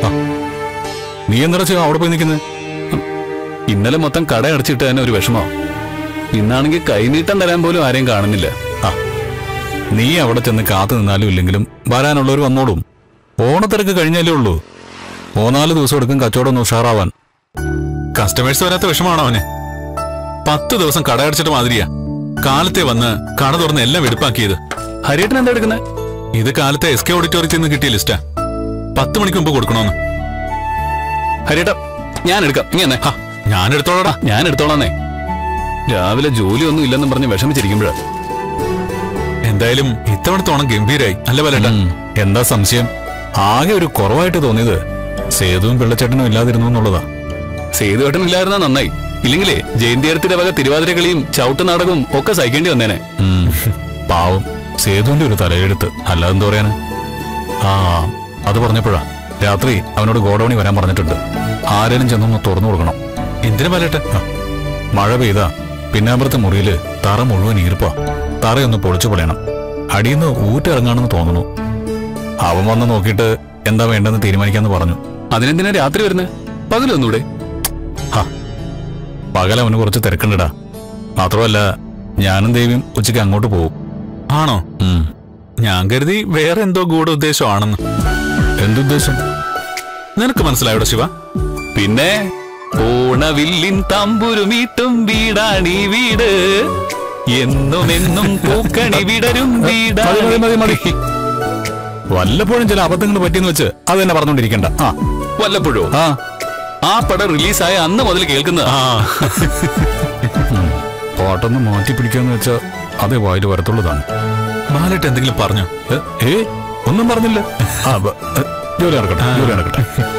നീ എന്താ ചെയ്യും അവിടെ പോയി നിൽക്കുന്നത് ഇന്നലെ മൊത്തം കട അടച്ചിട്ട് തന്നെ ഒരു വിഷമോ ഇന്നാണെങ്കിൽ കൈനീട്ടം തരാൻ പോലും ആരെയും കാണുന്നില്ല ആ നീ അവിടെ ചെന്ന് കാത്തു നിന്നാലും ഇല്ലെങ്കിലും വരാനുള്ളവർ വന്നോളും ഓണത്തിരക്ക് കഴിഞ്ഞാലേ ഉള്ളൂ മൂന്നാല് ദിവസം എടുക്കും കച്ചവടം ഒന്ന് ഉഷാറാവാൻ കസ്റ്റമേഴ്സ് വരാത്ത വിഷമാണോ അവന് പത്ത് ദിവസം കട അടച്ചിട്ട് മാതിരിയാ കാലത്തെ വന്ന് കട തുറന്ന് എല്ലാം വെടുപ്പാക്കിയത് ഹരിയേട്ടൻ എന്താ എടുക്കുന്നത് ഇത് കാലത്തെ എസ് കെ ഓഡിറ്റോറിയത്തിൽ നിന്ന് കിട്ടിയ ലിസ്റ്റാ പത്ത് മണിക്ക് മുമ്പ് കൊടുക്കണോന്ന് ഹരിയേട്ട ഞാൻ എടുക്കാം ഇങ്ങനെ ഹാ, ഞാൻ എടുത്തോളടാ ഞാൻ എടുത്തോളാന്നേ രാവിലെ ജോലിയൊന്നും ഇല്ലെന്നും പറഞ്ഞ് വിഷമിച്ചിരിക്കുമ്പോഴാ എന്തായാലും ഇത്തവണത്തെ ഓണം ഗംഭീരായി അല്ല പലേട്ടാ ഉം, എന്താ സംശയം ആകെ ഒരു കുറവായിട്ട് തോന്നിയത് സേതുവും പിള്ളച്ചേട്ടനും ഇല്ലാതിരുന്നു എന്നുള്ളതാ സേതുവേട്ടൻ ഇല്ലായിരുന്ന നന്നായി ഇല്ലെങ്കിലേ ജയന്തിയടത്തിന്റെ വക തിരുവാതിര കളിയും ചവിട്ട് നാടകവും ഒക്കെ സഹിക്കേണ്ടി വന്നേനെ പാവം സേതുവിന്റെ ഒരു തലയെടുത്ത് അല്ലാതെന്താ പറയാന് ആ അത് പറഞ്ഞപ്പോഴാ രാത്രി അവനോട് ഗോഡൌണി വരാൻ പറഞ്ഞിട്ടുണ്ട് ആരേലും ചെന്നൊന്ന് തുറന്നു കൊടുക്കണം എന്തിനു പലേട്ട ആ, മഴ പെയ്താ പിന്നാമ്പുറത്തെ മുറിയില് തറ മുഴുവൻ ഈർപ്പാ തറയൊന്ന് പൊളിച്ചു പൊളിയണം അടിയിന്ന് ഊറ്റിറങ്ങാണെന്ന് തോന്നുന്നു അവൻ വന്ന് നോക്കിയിട്ട് എന്താ വേണ്ടെന്ന് തീരുമാനിക്കാന്ന് പറഞ്ഞു അതിനെന്തിനാ രാത്രി വരുന്നത് പകലൊന്നൂടെ പകൽ അവന് കുറച്ച് തിരക്കുണ്ടടാ മാത്രമല്ല ഞാനും ദേവിയും ഉച്ചയ്ക്ക് അങ്ങോട്ട് പോകും ആണോ ഉം. ഞാൻ കരുതി വേറെ എന്തോ ഗൂഢ ഉദ്ദേശമാണെന്ന് എന്തുദ്ദേശം നിനക്ക് മനസ്സിലായോടോ ശിവ പിന്നെ ഓണവില്ലിൻ തമ്പുരുമീട്ടും വീടാണീ വീട് എന്നും എന്നും പൂക്കണി വിടരും വീടാണ് വല്ലപ്പോഴും ചില അബദ്ധങ്ങൾ പറ്റിയെന്ന് വെച്ച് അത് തന്നെ പറഞ്ഞോണ്ടിരിക്കണ്ട ആ വല്ലപ്പോഴോ ആ ആ പടം റിലീസായ അന്ന് മുതൽ കേൾക്കുന്ന ആ പാട്ടൊന്ന് മാറ്റി പിടിക്കാന്ന് വെച്ചാ അതേ വായിൽ വരത്തുള്ളതാണ് ബാലേട്ട് എന്തെങ്കിലും പറഞ്ഞോ ഏ, ഏ ഒന്നും പറഞ്ഞില്ല ആ ബ- ഏ, ജോലി നടക്കട്ടെ ജോലി നടക്കട്ടെ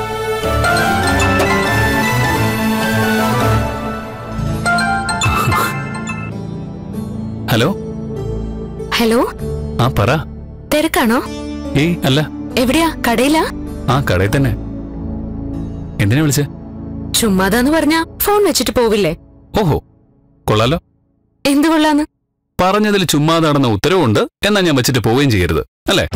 ഹലോ ഹലോ ആ പറ തിരക്കാണോ ഏയ് അല്ല എവിടെയാ കടയിലാ ആ കടയിൽ തന്നെ എന്തിനാ വിളിച്ചേ ചുമ്മാതാന്ന് പറഞ്ഞാ ഫോൺ വെച്ചിട്ട് പോവില്ലേ ഓഹോ കൊള്ളാലോ എന്ത് കൊള്ളാന്ന് പറഞ്ഞതിൽ ചുമ്മാതാണെന്ന ഉത്തരവുണ്ട് എന്നാ ഞാൻ വെച്ചിട്ട് പോവുകയും ചെയ്യരുത് അല്ലേ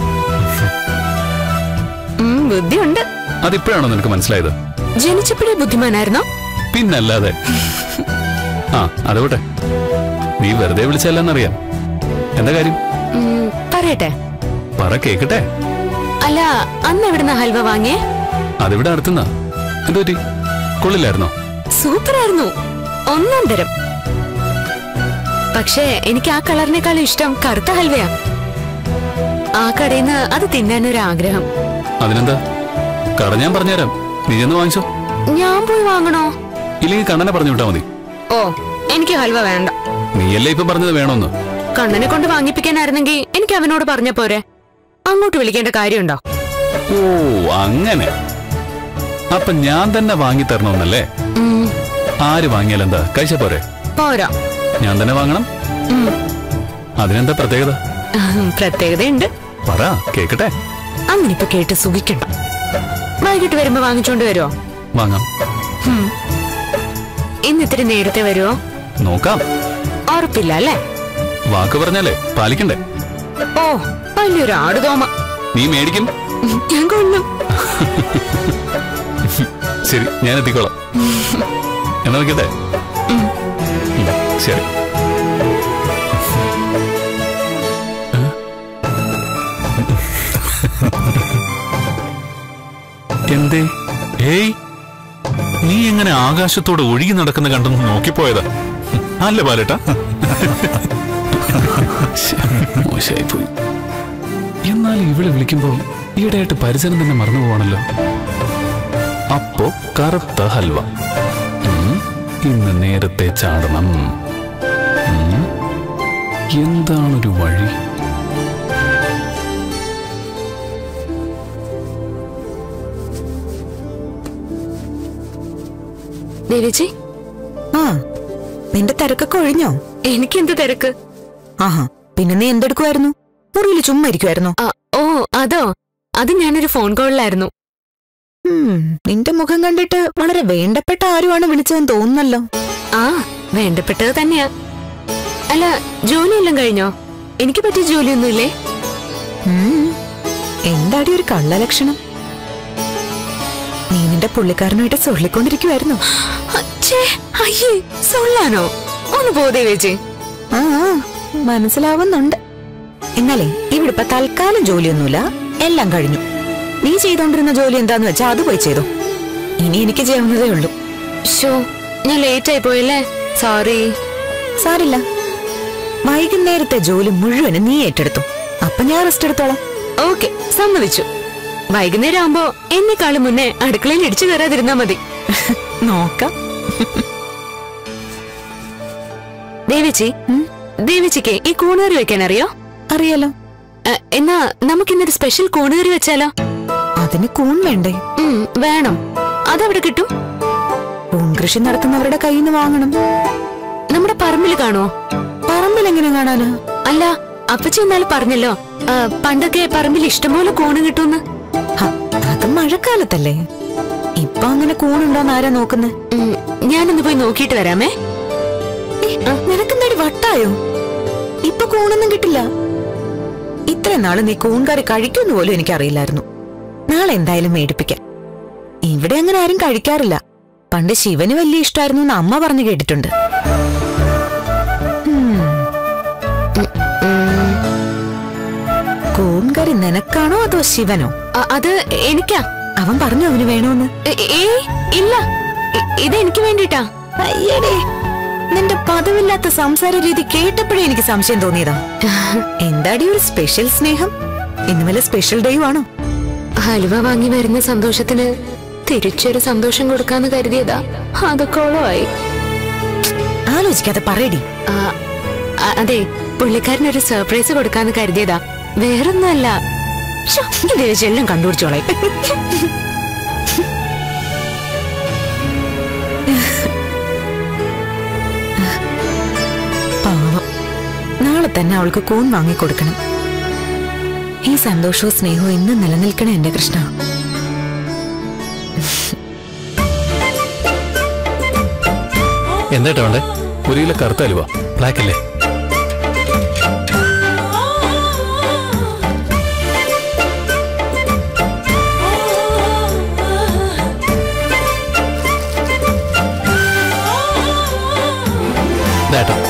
ഉം, ബുദ്ധിയുണ്ട് അതിപ്പോഴാണോ നിനക്ക് മനസ്സിലായത് ജനിച്ചപ്പോഴേ ബുദ്ധിമാനായിരുന്നോ പിന്നല്ലാതെ ആ അതുകൊട്ടെ നീ വെറുതെ വിളിച്ചല്ലെന്നറിയാം എന്താ കാര്യം ഉം, പറയട്ടെ പറ കേക്കട്ടെ അല്ല അന്ന് എവിടുന്ന ഹൽവ വാങ്ങിയേ അതിവിടെ അടുത്തുന്നാ എന്തുപറ്റി കൊള്ളില്ലായിരുന്നോ സൂപ്പറായിരുന്നു ഒന്നാം തരം പക്ഷേ എനിക്ക് ആ കളറിനേക്കാളും ഇഷ്ടം കറുത്ത ഹൽവയാ ആ കടയിൽ നിന്ന് അത് തിന്നാനൊരു ആഗ്രഹം അതിനെന്താ കട ഞാൻ പറഞ്ഞുതരാം നീ ചെന്ന് വാങ്ങിച്ചോ ഞാൻ പോയി വാങ്ങണോ ഇല്ലെങ്കിൽ കണ്ണനെ പറഞ്ഞു വിട്ടാ മതി ഓ എനിക്ക് ഹൽവ വേണ്ട നീയല്ലേ ഇപ്പൊ പറഞ്ഞത് വേണോന്ന് കണ്ണനെ കൊണ്ട് വാങ്ങിപ്പിക്കാനായിരുന്നെങ്കിൽ എനിക്ക് അവനോട് പറഞ്ഞ പോരെ അങ്ങോട്ട് വിളിക്കേണ്ട കാര്യമുണ്ടോ ഓ അങ്ങനെ അപ്പൊ ഞാൻ തന്നെ വാങ്ങി തരണമെന്നല്ലേ ഉം, ആര് വാങ്ങിയാലെന്താ കഴിച്ച പോരെ പോരാ ഞാൻ തന്നെ വാങ്ങണം ഉം, അതിനെന്താ പ്രത്യേകത പ്രത്യേകതയുണ്ട് പറ കേക്കട്ടെ അങ്ങനെ ഇപ്പൊ കേട്ട് സുഖിക്കണ്ട വൈകിട്ട് വരുമ്പോ വാങ്ങിച്ചോണ്ട് വരുമോ വാങ്ങാം ഇന്ന് ഇത്തിരി നേരത്തെ വരുമോ നോക്കാം ഉറപ്പില്ല അല്ലേ വാക്ക് പറഞ്ഞാലേ പാലിക്കണ്ടേ ഓ വലിയൊരു ആടുതോമ നീ മേടിക്കും ഞാൻ കൊള്ളും ശരി ഞാൻ എത്തിക്കോളാം എന്നാ നോക്കിയട്ടെ ഉം, ശരി എന്തേ ഏയ് നീ എങ്ങനെ ആകാശത്തോട് ഒഴുകി നടക്കുന്ന കണ്ടെന്ന് നോക്കിപ്പോയതാ അല്ല ബാലേട്ടാ മോശമായി പോയി എന്നാൽ ഇവളെ വിളിക്കുമ്പോൾ ഈയിടെയായിട്ട് പരിസരം തന്നെ മറന്നു പോവാണല്ലോ അപ്പോ കറുത്ത ഹൽവ ഉം, ഇന്ന് നേരത്തെ ചാടണം ഉം, എന്താണൊരു വഴി ദേവിജി ആ നിന്റെ തിരക്കൊക്കെ ഒഴിഞ്ഞോ എനിക്കെന്ത് തിരക്ക് ആഹാ പിന്നെ നീ എന്തെടുക്കുമായിരുന്നു മുറിയിൽ ചുമ്മാ ഇരിക്കുമായിരുന്നോ ആ, ഓ അതോ അത് ഞാനൊരു ഫോൺ കോളിലായിരുന്നു ഉം, നിന്റെ മുഖം കണ്ടിട്ട് വളരെ വേണ്ടപ്പെട്ട ആരുമാണ് വിളിച്ചതെന്ന് തോന്നുന്നല്ലോ ആ വേണ്ടപ്പെട്ടത് തന്നെയാ അല്ല ജോലിയെല്ലാം കഴിഞ്ഞോ എനിക്ക് പറ്റിയ ജോലിയൊന്നുമില്ലേ ഉം, എന്താടി ഒരു കള്ളലക്ഷണം നീ നിന്റെ പുള്ളിക്കാരനുമായിട്ട് സൊള്ളിക്കൊണ്ടിരിക്കുവായിരുന്നു അച്ഛേ അയ്യേ സൊല്ലാനോ ഒന്ന് പോ ദേവേച്ചി ആ ആ, മനസ്സിലാവുന്നുണ്ട് എന്നാലേ ഇവിടെ ഇപ്പൊ തൽക്കാലം ജോലിയൊന്നുമില്ല എല്ലാം കഴിഞ്ഞു നീ ചെയ്തോണ്ടിരുന്ന ജോലി എന്താന്ന് വെച്ചാ അത് പോയി ചെയ്തു ഇനി എനിക്ക് ചെയ്യാവുന്നതേ ഉള്ളൂ ഷോ ഞാൻ ലേറ്റ് ആയി പോയല്ലേ സോറി സാരില്ല വൈകുന്നേരത്തെ ജോലി മുഴുവനും നീ ഏറ്റെടുത്തു അപ്പൊ ഞാൻ റെസ്റ്റ് എടുത്തോളാം ഓക്കെ സമ്മതിച്ചു വൈകുന്നേരം ആവുമ്പോ എന്നെക്കാളും മുന്നേ അടുക്കളയിൽ ഇടിച്ചു കയറാതിരുന്നാ മതി നോക്കാം ദേവിച്ചി ദേവിച്ചിക്ക് ഈ കൂണുകറി വെക്കാൻ അറിയോ അറിയാലോ എ, എന്നാ നമുക്കിന്നൊരു സ്പെഷ്യൽ കൂണുകറി വെച്ചാലോ അതിന് കൂൺ വേണ്ടേ ഉം, വേണം അതെവിടെ കിട്ടും കൂൺ കൃഷി നടത്തുന്നവരുടെ കയ്യിൽ നിന്ന് വാങ്ങണം നമ്മുടെ പറമ്പിൽ കാണുമോ പറമ്പിൽ എങ്ങനെ കാണാനാ അല്ല അപ്പച്ചി ഇന്നാള് പറഞ്ഞല്ലോ ആ, പണ്ടൊക്കെ പറമ്പിൽ ഇഷ്ടംപോലെ കൂണ് കിട്ടുമെന്ന് ഹ, അത് മഴക്കാലത്തല്ലേ ഇപ്പൊ അങ്ങനെ കൂണുണ്ടോന്ന് ആരാ നോക്കുന്നത് ഉം, ഞാനൊന്ന് പോയി നോക്കിയിട്ട് വരാമേ നിനക്കെന്താടി വട്ടായോ ഇപ്പൊ കൂണൊന്നും കിട്ടില്ല ഇത്രയും നാള് നീ കൂൺകറി കഴിക്കുമെന്ന് പോലും എനിക്കറിയില്ലായിരുന്നു നാളെ എന്തായാലും മേടിപ്പിക്കാം ഇവിടെ അങ്ങനെ ആരും കഴിക്കാറില്ല പണ്ട് ശിവന് വലിയ ഇഷ്ടമായിരുന്നു എന്ന് അമ്മ പറഞ്ഞു കേട്ടിട്ടുണ്ട് ഉം. കൂൺകറി നിനക്കാണോ അതോ ശിവനോ അ, അത് എനിക്കാ അവൻ പറഞ്ഞു അവന് വേണോന്ന് ഏ ഏയ്, ഇല്ല ഇ- ഇത് എനിക്ക് വേണ്ടിട്ടാ അയ്യടേ നിന്റെ പതിവില്ലാത്ത സംസാര രീതി കേട്ടപ്പോഴേ എനിക്ക് സംശയം തോന്നിയതാ എന്താടി ഒരു സ്പെഷ്യൽ സ്നേഹം ഇന്ന് വല്ല സ്പെഷ്യൽ ഡേയും ആണോ ഹലുവ വാങ്ങി വരുന്ന സന്തോഷത്തിന് തിരിച്ചൊരു സന്തോഷം കൊടുക്കാന്ന് കരുതിയതാ അതൊക്കോളമായി ആലോചിക്കാതെ പറയടി ആ, അ- അതെ പുള്ളിക്കാരനൊരു സർപ്രൈസ് കൊടുക്കാന്ന് കരുതിയതാ വേറൊന്നുമല്ല ശ്ശോ, ഈ ദേവച്ചെല്ലാം കണ്ടുപിടിച്ചോളെ പാവം നാളെ തന്നെ അവൾക്ക് കൂൺ വാങ്ങിക്കൊടുക്കണം ഈ സന്തോഷവും സ്നേഹവും ഇന്ന് നിലനിൽക്കണേ എന്റെ കൃഷ്ണ എന്താ വേണ്ടേ ഒരു കിലോ കറുത്ത അലുവ ബ്ലാക്ക് അല്ലേ ദാട്ടോ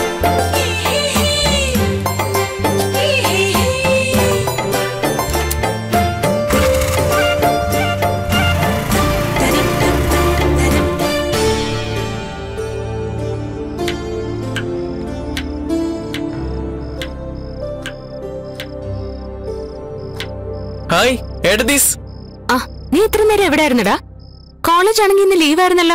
ഹായ് ഏട്ടതീസ് ആ നീ ഇത്ര നേരം എവിടെ ആയിരുന്നടാ കോളേജ് ആണെങ്കിൽ ഇന്ന് ലീവ് ആയിരുന്നല്ലോ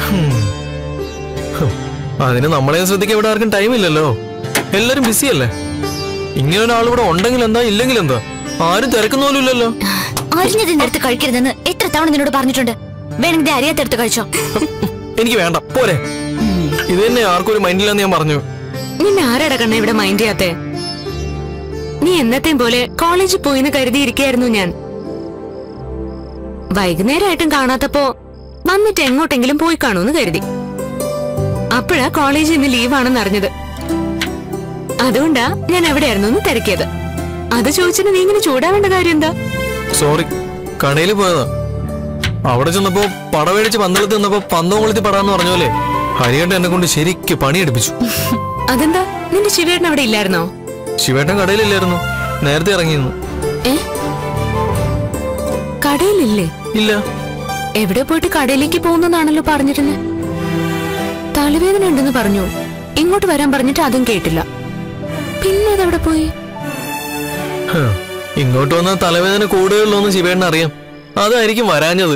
അതിന് നമ്മളെ ശ്രദ്ധിക്കാൻ ഇവിടെ ആർക്കും ടൈം ഇല്ലല്ലോ എല്ലാരും ബിസി അല്ലേ ഇങ്ങനെ ഒരാൾ ഇവിടെ ഉണ്ടെങ്കിൽ എന്താ ഇല്ലെങ്കിൽ എന്താ ആരും തിരക്കുന്ന പോലും ഇല്ലല്ലോ അരിഞ്ഞതിനടുത്ത് കഴിക്കരുതെന്ന് എത്ര തവണ നിന്നോട് പറഞ്ഞിട്ടുണ്ട് വേണമെങ്കിൽ അറിയാത്തെടുത്ത് കഴിച്ചോ എനിക്ക് വേണ്ട പോരെ ഇത് തന്നെ ആർക്കും ഒരു മൈൻഡില്ലെന്ന് ഞാൻ പറഞ്ഞു നിന്നെ ആരാടാ കണ്ണ ഇവിടെ മൈൻഡ് ചെയ്യാത്തെ നീ എന്നത്തെയും പോലെ കോളേജിൽ പോയിന്ന് കരുതിയിരിക്കായിരുന്നു ഞാൻ വൈകുന്നേരമായിട്ടും കാണാത്തപ്പോ വന്നിട്ട് എങ്ങോട്ടെങ്കിലും പോയി കാണൂന്ന് കരുതി അപ്പോഴാ കോളേജിൽ ഇന്ന് ലീവാണെന്ന് അറിഞ്ഞത് അതുകൊണ്ടാ ഞാൻ എവിടെയായിരുന്നു എന്ന് തിരക്കിയത് അത് ചോദിച്ചിട്ട് നീ ഇങ്ങനെ ചൂടാവേണ്ട കാര്യം എന്താ സോറി കടയിൽ പോയതാ അവിടെ ചെന്നപ്പോ പട മേടിച്ച് പന്തളത്ത് നിന്നപ്പോ പന്തം കൊളുത്തി പടാന്ന് പറഞ്ഞോലെ ഹരിയേട്ടൻ എന്നെ കൊണ്ട് ശരിക്ക് പണിയെടുപ്പിച്ചു അതെന്താ നിന്റെ ശിവേട്ടൻ അവിടെ ഇല്ലായിരുന്നോ ശിവേട്ടൻ കടയിലില്ലായിരുന്നു നേരത്തെ ഇറങ്ങിയിരുന്നു ഏ കടയിലില്ലേ ഇല്ല എവിടെ പോയിട്ട് കടയിലേക്ക് പോകുന്നതാണല്ലോ പറഞ്ഞിരുന്നത് തലവേദന ഉണ്ടെന്ന് പറഞ്ഞു ഇങ്ങോട്ട് വരാൻ പറഞ്ഞിട്ട് അതും കേട്ടില്ല പിന്നെ അതെവിടെ പോയി ഹ്, ഇങ്ങോട്ട് വന്ന തലവേദന കൂടുതലുള്ളൂ എന്ന് ശിവേട്ടൻ അറിയാം അതായിരിക്കും വരാഞ്ഞത്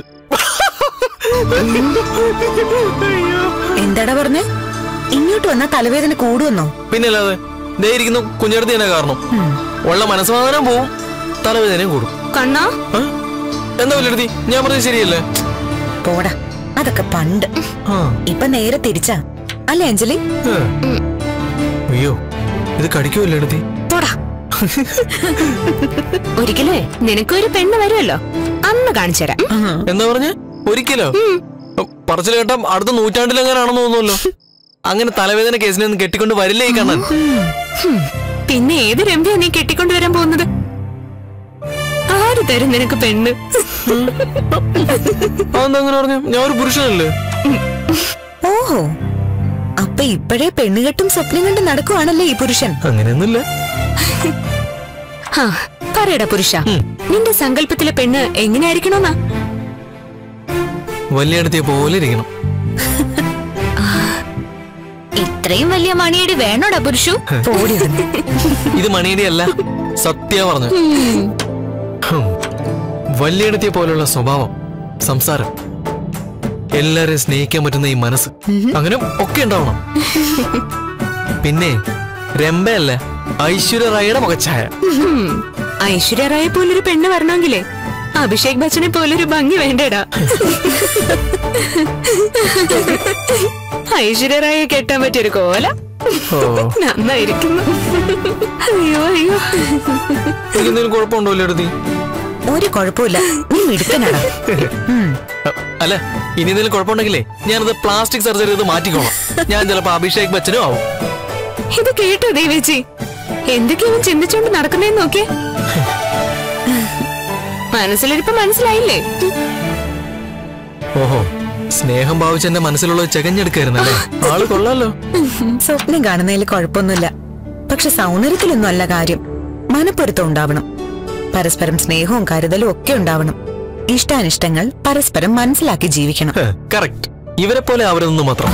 എന്താടാ പറഞ്ഞേ ഇങ്ങോട്ട് വന്ന തലവേദന കൂടുവന്നോ പിന്നെ അല്ലാതെ ദേ ഇരിക്കുന്ന കുഞ്ഞടുത്ത് തന്നെ കാരണം ഉള്ള മനസ്സമാധാനം പോവും തലവേദനയും കൂടും കണ്ണാ ആ? എന്താ വല്ലെടുത്തി ഞാൻ പറഞ്ഞത് ശരിയല്ലേ പോടാ അതൊക്കെ പണ്ട് ആ ഇപ്പൊ നേരെ തിരിച്ചാ അല്ലേ അഞ്ജലി ഹ്. അയ്യോ ഇത് കടിക്കുമല്ലോ എടുത്തി പോടാ ഒരിക്കലേ നിനക്കൊരു പെണ്ണ് വരുമല്ലോ അന്ന് കാണിച്ചു തരാം എന്താ പറഞ്ഞ ഒരിക്കലോ പറച്ചിൽ കേട്ട അടുത്ത നൂറ്റാണ്ടിലെങ്ങനാണെന്ന് തോന്നുമല്ലോ അങ്ങനെ തലവേദന കേസിനെ ഒന്നും കെട്ടിക്കൊണ്ട് വരില്ലേ ഈ കണ്ണൻ ഹും, പിന്നെ ഏത് രമ്യ നീ കെട്ടിക്കൊണ്ടുവരാൻ പോകുന്നത് ആര് ആര് തരും നിനക്ക് പെണ്ണ് അതെന്താ അങ്ങനെ പറഞ്ഞു ഞാൻ ഒരു പുരുഷനല്ലേ ഓഹോ അപ്പൊ ഇപ്പോഴേ പെണ്ണുകെട്ടും സ്വപ്നം കണ്ട് നടക്കുവാണല്ലേ ഈ പുരുഷൻ അങ്ങനെയൊന്നുമില്ല ഹാ പറയടാ പുരുഷ നിന്റെ സങ്കല്പത്തിലെ പെണ്ണ് എങ്ങനെയായിരിക്കണോന്നാ വലിയടത്തിയെ പോലെ ഇരിക്കണം ഇത്രയും വലിയ മണിയടി വേണോടാ പുരുഷു പോടി ഇവിടുന്ന്. ഇത് മണിയുടെ അല്ല സത്യ പറഞ്ഞു വലിയടത്തിയെ പോലുള്ള സ്വഭാവം സംസാരം എല്ലാരെയും സ്നേഹിക്കാൻ പറ്റുന്ന ഈ മനസ്സ് അങ്ങനെ ഒക്കെ ഉണ്ടാവണം പിന്നെ രംഭയല്ല ഐശ്വര്യ റായിയുടെ മുഖച്ഛായ ഹും. ഐശ്വര്യ റായെ പോലൊരു പെണ്ണ് വരണമെങ്കിലേ അഭിഷേക് ബച്ചനെ പോലൊരു ഭംഗി വേണ്ടേടാ ഐശ്വര്യ റായെ കെട്ടാൻ പറ്റിയൊരു കോല ഓ നന്നായിരിക്കുന്നു അയ്യോ അയ്യോ എനിക്ക് എന്തെങ്കിലും കുഴപ്പമുണ്ടോ വലിയടത്തി ഒരു കുഴപ്പമില്ല നീ മിടുക്കനാടാ ഉം. അല്ല ഇനി എന്തെങ്കിലും കുഴപ്പമുണ്ടെങ്കിലേ ഞാനത് പ്ലാസ്റ്റിക് സർജറി ചെയ്ത് മാറ്റിക്കോളാം ഞാൻ ചിലപ്പോ അഭിഷേക് ബച്ചനും ആവും ഇത് കേട്ടോ ദേവേച്ചി എന്തൊക്കെയാ അവൻ ചിന്തിച്ചോണ്ട് നടക്കുന്നേന്ന് നോക്കിയേ മനസ്സിലിരിപ്പ് മനസ്സിലായില്ലേ ഓഹോ സ്നേഹം ഭാവിച്ച് എന്റെ മനസ്സിലുള്ള ചെകഞ്ഞെടുക്കായിരുന്നല്ലേ ആള് കൊള്ളാലോ സ്വപ്നം കാണുന്നതിൽ കുഴപ്പമൊന്നുമില്ല പക്ഷെ സൗന്ദര്യത്തിലൊന്നും അല്ല കാര്യം മനപ്പൊരുത്തം ഉണ്ടാവണം പരസ്പരം സ്നേഹവും കരുതലും ഒക്കെ ഉണ്ടാവണം ഇഷ്ടാനിഷ്ടങ്ങൾ പരസ്പരം മനസ്സിലാക്കി ജീവിക്കണം കറക്റ്റ് ഇവരെ പോലെ അവരൊന്നും മാത്രം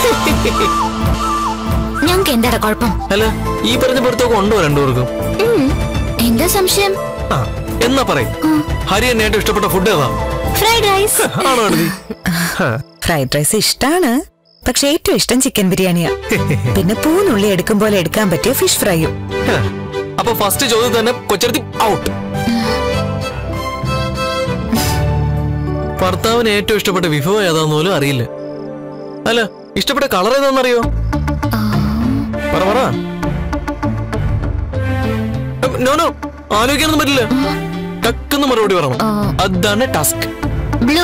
ഞങ്ങക്ക് എന്താടാ കുഴപ്പം അല്ല ഈ പറഞ്ഞ പൊരുത്തമൊക്കെ ഉണ്ടോ രണ്ടുപേർക്കും ഉം. എന്താ സംശയം ആ എന്നാ പറയും ഹരി എന്നെ ഏറ്റവും ഇഷ്ടപ്പെട്ട ഫുഡ് ഏതാ ഫ്രൈഡ് റൈസ് ആണോ എഴുതി ഫ്രൈഡ് റൈസ് ഇഷ്ടാണ് പക്ഷെ ഏറ്റവും ഇഷ്ടം ചിക്കൻ ബിരിയാണിയാ പിന്നെ പൂനുള്ളി എടുക്കും പോലെ എടുക്കാൻ പറ്റിയ ഫിഷ് ഫ്രൈയും അപ്പൊ ഫസ്റ്റ് ചോദ്യം തന്നെ കൊച്ചെടുത്തി ഔട്ട് ഭർത്താവിന് ഏറ്റവും ഇഷ്ടപ്പെട്ട വിഭവം ഏതാന്ന് പോലും അറിയില്ല അല്ല ഇഷ്ടപ്പെട്ട കളർ ഏതാണെന്നറിയോ പറ പറ നോ നോ ആലോചിക്കാനൊന്നും പറ്റില്ല ടക്കെന്ന് മറുപടി പറയണം അതാണ് ടാസ്ക് ബ്ലൂ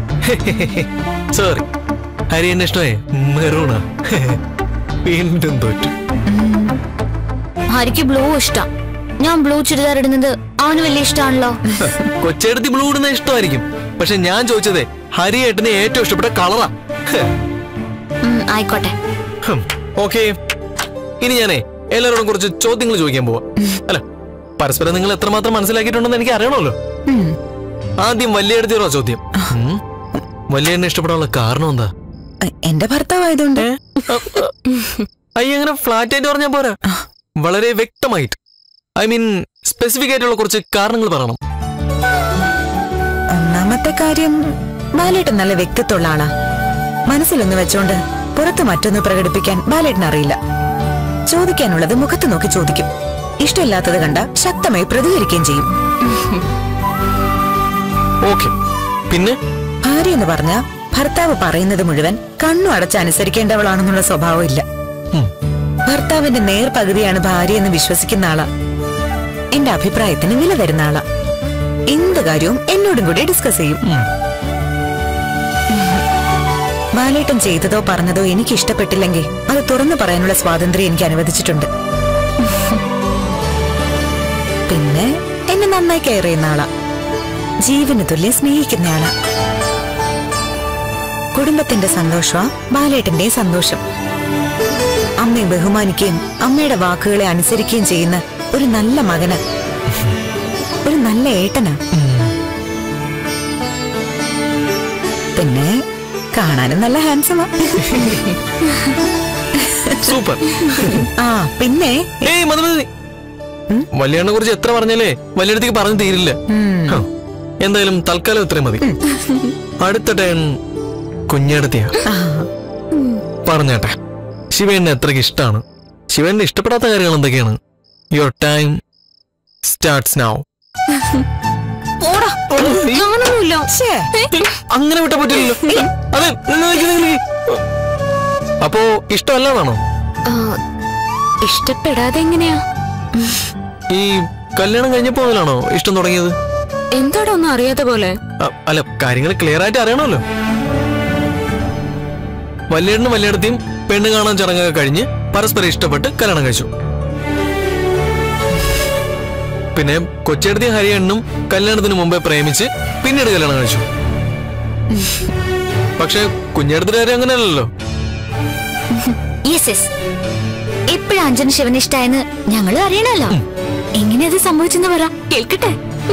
സോറി ഹരി എന്നെ ഇഷ്ടമേ മെറൂണ വീണ്ടും തോറ്റു ഹരിക്ക് ബ്ലൂ ഇഷ്ടം ഞാൻ ബ്ലൂ ചുരിദാർ ഇടുന്നത് അവന് വലിയ ഇഷ്ടമാണല്ലോ കൊച്ചെടുത്തി ബ്ലൂ ഇടുന്ന ഇഷ്ടമായിരിക്കും പക്ഷെ ഞാൻ ചോദിച്ചതേ ഹരി ഏട്ടന് ഏറ്റവും ഇഷ്ടപ്പെട്ട കളറാ ഉം, ആയിക്കോട്ടെ ഓക്കെ ഇനി ഞാനേ എല്ലാവരോടും കുറച്ച് ചോദ്യങ്ങൾ ചോദിക്കാൻ പോവാ അല്ല പരസ്പരം നിങ്ങൾ എത്രമാത്രം മനസ്സിലാക്കിയിട്ടുണ്ടെന്ന് എനിക്ക് അറിയണമല്ലോ ഉം. ആദ്യം വലിയ ചോദ്യം ഉം. വലിയ ഇഷ്ടപ്പെടാനുള്ള കാരണം എന്താ എ- എന്റെ ഭർത്താവായതുകൊണ്ട് അയ്യ അങ്ങനെ ഫ്ലാറ്റ് ആയിട്ട് പറഞ്ഞാൽ പോരാ വളരെ വ്യക്തമായിട്ട് ഐ മീൻ സ്പെസിഫിക് ആയിട്ടുള്ള കുറച്ച് കാരണങ്ങൾ പറയണം ഒന്നാമത്തെ കാര്യം ബാലേട്ടൻ നല്ല വ്യക്തിത്വമുള്ള ആളാ മനസ്സിലൊന്ന് വെച്ചോണ്ട് പുറത്ത് മറ്റൊന്ന് പ്രകടിപ്പിക്കാൻ ബാലേട്ടൻ അറിയില്ല ചോദിക്കാനുള്ളത് മുഖത്ത് നോക്കി ചോദിക്കും ഇഷ്ടമില്ലാത്തത് കണ്ട ശക്തമായി പ്രതികരിക്കുകയും ചെയ്യും ഓക്കെ പിന്നെ ഭാര്യ എന്ന് പറഞ്ഞ ഭർത്താവ് പറയുന്നത് മുഴുവൻ കണ്ണു അടച്ച് അനുസരിക്കേണ്ടവളാണെന്നുള്ള സ്വഭാവം ഇല്ല ഉം. ഭർത്താവിന്റെ നേർ പകുതിയാണ് ഭാര്യ എന്ന് വിശ്വസിക്കുന്ന ആളാ എന്റെ അഭിപ്രായത്തിന് വില തരുന്ന ആളാ എന്ത് കാര്യവും എന്നോടും കൂടി ഡിസ്കസ് ചെയ്യും ഉം. ബാലേട്ടൻ ചെയ്തതോ പറഞ്ഞതോ എനിക്ക് ഇഷ്ടപ്പെട്ടില്ലെങ്കിൽ അത് തുറന്നു പറയാനുള്ള സ്വാതന്ത്ര്യം എനിക്ക് അനുവദിച്ചിട്ടുണ്ട് പിന്നെ എന്നെ നന്നായി കെയർ ചെയ്യുന്ന ആളാ ജീവന് തുല്യം സ്നേഹിക്കുന്ന ആളാ കുടുംബത്തിന്റെ സന്തോഷമാ ബാലേട്ടന്റെ സന്തോഷം അമ്മയെ ബഹുമാനിക്കുകയും അമ്മയുടെ വാക്കുകളെ അനുസരിക്കുകയും ചെയ്യുന്ന ഒരു നല്ല മകന് ഒരു നല്ല ഏട്ടനാ പിന്നെ കാണാനും നല്ല ഹാൻസമാ സൂപ്പർ ആ പിന്നെ ഏയ് മതി മതി വല്യണ്ണെ കുറിച്ച് എത്ര പറഞ്ഞാലേ വല്യടത്തേക്ക് പറഞ്ഞു തീരില്ല ഉം, ഹ, എന്തായാലും തൽക്കാലം ഇത്രയും മതി അടുത്ത ടേൺ കുഞ്ഞടത്തിയാ ആ, പറഞ്ഞേട്ടെ ശിവേണ്ണ എത്രയ്ക്ക് ഇഷ്ടമാണ് ശിവേണ്ണ ഇഷ്ടപ്പെടാത്ത കാര്യങ്ങൾ എന്തൊക്കെയാണ് യുവർ ടൈം സ്റ്റാർട്ട്സ് നൗ ഓടാ അങ്ങനൊന്നുമില്ല ഛേ, അങ്ങനെ വിട്ടാ പറ്റില്ലല്ലോ അതെ നിന്ന് നിൽക്ക്, നിൽക്ക്, നിൽക്ക്. അപ്പോ ഇഷ്ടമല്ലാതാണോ ആ, ഇഷ്ടപ്പെടാതെ എങ്ങനെയാ ഈ കല്യാണം കഴിഞ്ഞപ്പോ മുതലാണോ ഇഷ്ടം തുടങ്ങിയത് എന്താടാ ഒന്നും അറിയാത്ത പോലെ അ- അല്ല കാര്യങ്ങൾ ക്ലിയർ ആയിട്ട് അറിയണമല്ലോ വല്യേട്ടനും വല്യേടത്തെയും പെണ്ണ് കാണാൻ ചടങ്ങൊക്കെ കഴിഞ്ഞ് പരസ്പരം ഇഷ്ടപ്പെട്ട് കല്യാണം കഴിച്ചു പിന്നെ കൊച്ചെടുത്തി ഹരിയണ്ണും കല്യാണത്തിന് മുമ്പേ പ്രേമിച്ച് പിന്നീട് കല്യാണം കഴിച്ചു പക്ഷെ കുഞ്ഞെടുത്തിട്ട് കാര്യം അങ്ങനെയല്ലല്ലോ യെസ് യെസ് എപ്പോഴാ അഞ്ജന ശിവന് ഇഷ്ടായെന്ന് ഞങ്ങളും അറിയണല്ലോ എങ്ങനെ അത് സംഭവിച്ചെന്ന് പറ കേൾക്കട്ടെ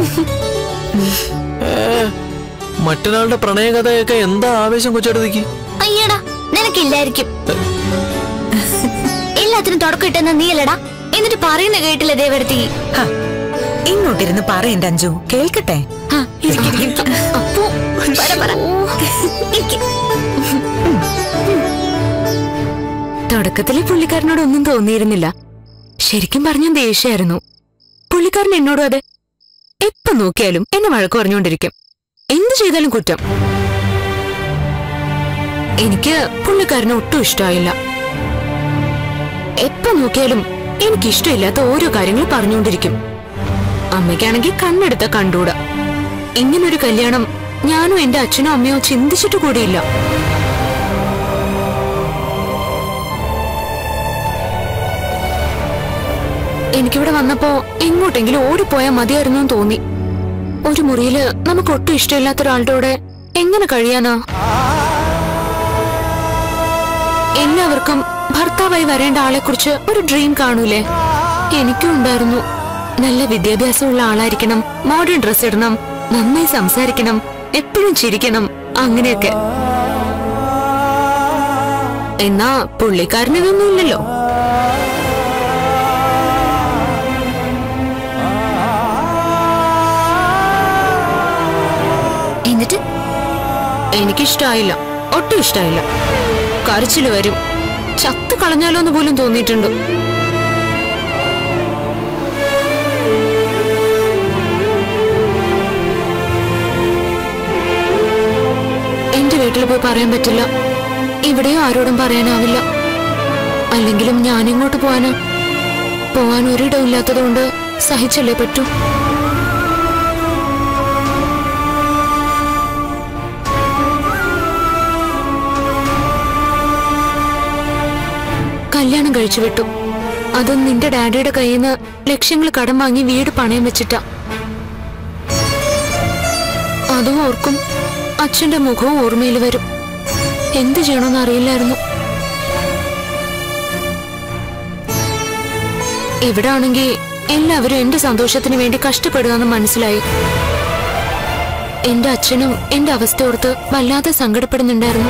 മറ്റൊരാളുടെ പ്രണയകഥയൊക്കെ എന്താ ആവേശം കൊച്ചെടുത്തിക്ക് അയ്യടാ നിനക്കില്ലായിരിക്കും എല്ലാത്തിനും തുടക്കം ഇട്ടെന്ന നീയല്ലടാ എന്നിട്ട് പറയുന്ന കേട്ടില്ല ദേവരത്തി ഹ, ഇങ്ങോട്ടിരുന്ന് പറയണ്ട അഞ്ജു കേൾക്കട്ടെ ആ, ഇരിക്ക്, ഇരിക്ക്, ഇരിക്ക്. അപ്പോ, പറ, പറ. ഇരിക്ക്. തുടക്കത്തില് പുള്ളിക്കാരനോട് ഒന്നും തോന്നിയിരുന്നില്ല ശരിക്കും പറഞ്ഞ ദേഷ്യായിരുന്നു പുള്ളിക്കാരൻ എന്നോടും അതെ എപ്പോ നോക്കിയാലും എന്നെ വഴക്ക് പറഞ്ഞുകൊണ്ടിരിക്കും എന്ത് ചെയ്താലും കുറ്റം എനിക്ക് പുള്ളിക്കാരനെ ഒട്ടും ഇഷ്ടമായില്ല എപ്പോ നോക്കിയാലും എനിക്ക് ഇഷ്ടമില്ലാത്ത ഓരോ കാര്യങ്ങൾ പറഞ്ഞുകൊണ്ടിരിക്കും അമ്മയ്ക്കാണെങ്കിൽ കണ്ണെടുത്ത കണ്ടൂടാ ഇങ്ങനൊരു കല്യാണം ഞാനോ എന്റെ അച്ഛനോ അമ്മയോ ചിന്തിച്ചിട്ട് കൂടിയില്ല എനിക്കിവിടെ വന്നപ്പോ എങ്ങോട്ടെങ്കിലും ഓടിപ്പോയാൽ മതിയായിരുന്നു എന്ന് തോന്നി ഒരു മുറിയില് നമുക്ക് ഒട്ടും ഇഷ്ടമില്ലാത്ത ഒരാളുടെ കൂടെ എങ്ങനെ കഴിയാനാ എല്ലാവർക്കും ഭർത്താവായി വരേണ്ട ആളെ കുറിച്ച് ഒരു ഡ്രീം കാണൂലേ എനിക്കും ഉണ്ടായിരുന്നു നല്ല വിദ്യാഭ്യാസമുള്ള ആളായിരിക്കണം മോഡേൺ ഡ്രസ് ഇടണം നന്നായി സംസാരിക്കണം എപ്പോഴും ചിരിക്കണം അങ്ങനെയൊക്കെ എന്നാ പുള്ളിക്കാരനിതൊന്നുമില്ലല്ലോ എന്നിട്ട് എനിക്കിഷ്ടായില്ല ഒട്ടും ഇഷ്ടായില്ല കരച്ചില് വരും ചത്തു കളഞ്ഞാലോ എന്ന് പോലും തോന്നിയിട്ടുണ്ട് എന്റെ വീട്ടിൽ പോയി പറയാൻ പറ്റില്ല ഇവിടെയും ആരോടും പറയാനാവില്ല അല്ലെങ്കിലും ഞാനിങ്ങോട്ട് പോവാന് പോവാൻ ഒരിടമില്ലാത്തതുകൊണ്ട് സഹിച്ചല്ലേ പറ്റൂ കല്യാണം കഴിച്ചു വിട്ടു അതും നിന്റെ ഡാഡിയുടെ കയ്യിൽ നിന്ന് ലക്ഷങ്ങൾ കടം വാങ്ങി വീട് പണയം വെച്ചിട്ടാ അതും ഓർക്കും അച്ഛന്റെ മുഖവും ഓർമ്മയിൽ വരും എന്ത് ചെയ്യണമെന്ന് അറിയില്ലായിരുന്നു ഇവിടെ ആണെങ്കിൽ എല്ലാവരും എന്റെ സന്തോഷത്തിന് വേണ്ടി കഷ്ടപ്പെടുകയെന്ന് മനസ്സിലായി എന്റെ അച്ഛനും എന്റെ അവസ്ഥ ഓർത്ത് വല്ലാതെ സങ്കടപ്പെടുന്നുണ്ടായിരുന്നു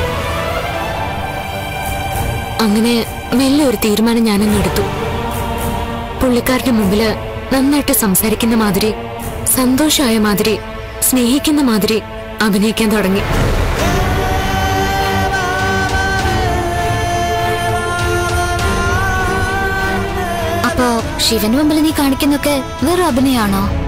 അങ്ങനെ മെല്ലെ ഒരു തീരുമാനം ഞാനങ്ങ് എടുത്തു പുള്ളിക്കാരുടെ മുമ്പില് നന്നായിട്ട് സംസാരിക്കുന്ന മാതിരി സന്തോഷമായ മാതിരി സ്നേഹിക്കുന്ന മാതിരി അഭിനയിക്കാൻ തുടങ്ങി അപ്പോ ശിവന് മുമ്പിൽ നീ കാണിക്കുന്നൊക്കെ വെറും അഭിനയാണോ